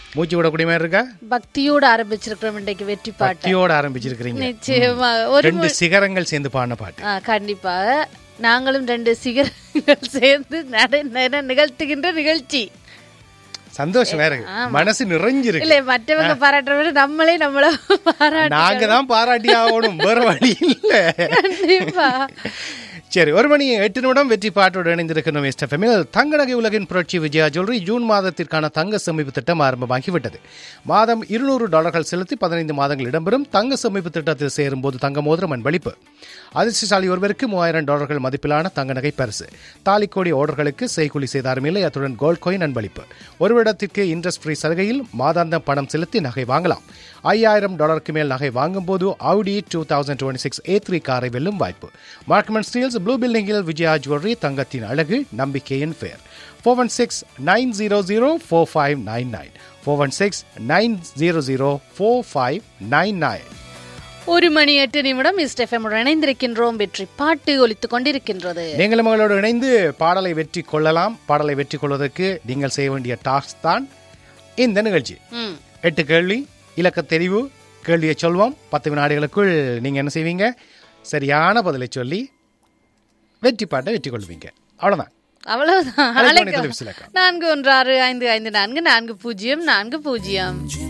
மூச்சு விடக்கூடிய மாதிரி இருக்கா பக்தியோடு ஆரம்பிச்சிருக்கிறோம் இன்றைக்கு வெற்றி பாட்டு பக்தியோட ஆரம்பிச்சிருக்கிறீங்க நிச்சயமா ஒரு ரெண்டு சிகரங்கள் சேர்ந்து பாடின பாட்டு ஆ, கண்டிப்பாக நாங்களும் ரெண்டு சிகரங்கள் சேர்ந்து நட நட- நிகழ்த்துகின்ற நிகழ்ச்சி சந்தோஷம் வேற மனசு நிறைஞ்சிருக்கு இல்ல மற்றவங்க பாராட்டுற விட நம்மளே நம்மள பாராட்டு நாங்க தான் பாராட்டி ஆகணும் வேற வழி இல்ல கண்டிப்பா சரி ஒரு மணி எட்டு நிமிடம் வெற்றி பாட்டோடு இணைந்திருக்கணும் எஸ்டெஃபமில் தங்க நகை உலகின் புரட்சி விஜயா ஜுவல்லரி ஜூன் மாதத்திற்கான தங்க சேமிப்பு திட்டம் ஆரம்பமாகிவிட்டது மாதம் இருநூறு டாலர்கள் செலுத்தி பதினைந்து மாதங்கள் இடம்பெறும் தங்க சேமிப்பு திட்டத்தில் சேரும் போது தங்க மோதிரம் அன்பளிப்பு அதிர்ஷ்டசாலி ஒருவருக்கு மூவாயிரம் டாலர்கள் மதிப்பிலான தங்க நகை பரிசு தாலிக்கோடி ஆர்டர்களுக்கு செய்கூலி செய்தாரும் இல்லை அத்துடன் கோல்ட் கோயின் அன்பளிப்பு ஒரு வருடத்திற்கு இன்ட்ரெஸ்ட் ஃப்ரீ சலுகையில் மாதாந்தம் பணம் செலுத்தி நகை வாங்கலாம் ஐயாயிரம் டாலருக்கு மேல் நகை வாங்கும்போது Audi two thousand twenty six A three காரை வெல்லும் வாய்ப்பு மார்க்மெண்ட் ஸ்டீல்ஸ் ப்ளூ பில்டிங்கில் விஜயா ஜுவல்லரி தங்கத்தின் அழகு நம்பிக்கையின் fair four one six nine zero zero four five nine nine four one six nine zero zero four five nine nine ஒரு மணி எட்டு நிமிடம் இஸ்டெஃபமுடன் இணைந்திருக்கின்றோம் வெற்றி பாட்டு ஒலித்துக் கொண்டிருக்கின்றது நீங்கள் மகளோடு இணைந்து பாடலை வெற்றி கொள்ளலாம் பாடலை வெற்றி கொள்வதற்கு நீங்கள் செய்ய வேண்டிய டாஸ்க் தான் இந்த நிகழ்ச்சி ம் எட்டு கேள்வி இலக்க தெரிவு கேள்வியை சொல்வோம் பத்து வினாடிகளுக்குள் நீங்கள் என்ன செய்வீங்க சரியான பதிலை சொல்லி வெற்றி பாட்டை வெற்றி கொள்வீங்க அவ்வளோதான் அவ்வளவுதான் அழைக்க வேண்டிய அழைக்க தொலைபேசி இலக்கம். நான்கு ஒன்று ஆறு ஐந்து ஐந்து நான்கு நான்கு பூஜ்ஜியம் நான்கு பூஜ்ஜியம்